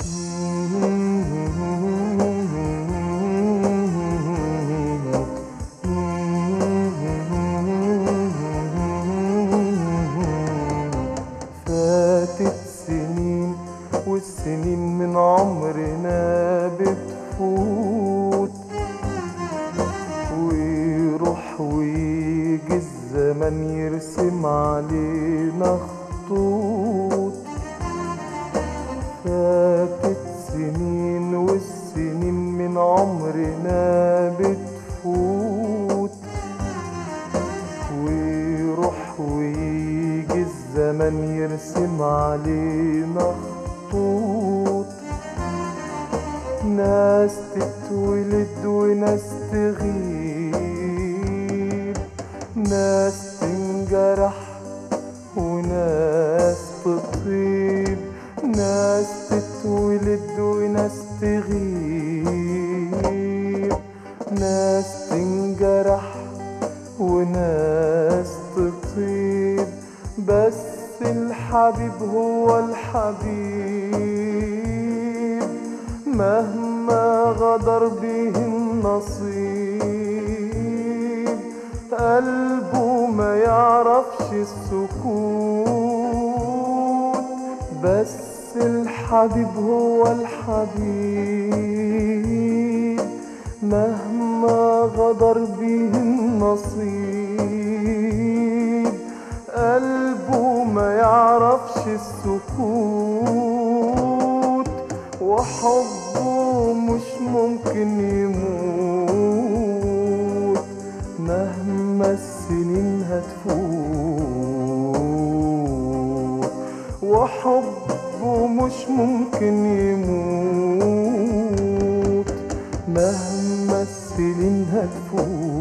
فاتت سنين والسنين من عمرنا بتفوت ويروح ويجي الزمن يرسم علينا خطوط فاتت سنين والسنين من عمرنا بتفوت ويروح ويجي الزمن يرسم علينا خطوط ناس تتولد وناس تغيب ناس تنجرح وناس تطيب ناس تتولد وناس تغيب ناس تنجرح وناس تطيب بس الحبيب هو الحبيب مهما غدر به النصيب قلبه ما يعرفش السكوت بس الحبيب هو الحبيب مهما غدر به النصيب قلبه ما يعرفش السكوت وحبه مش ممكن يموت مهما السنين هتفوت وحبه مش ممكن يموت مهما السنين هتفوت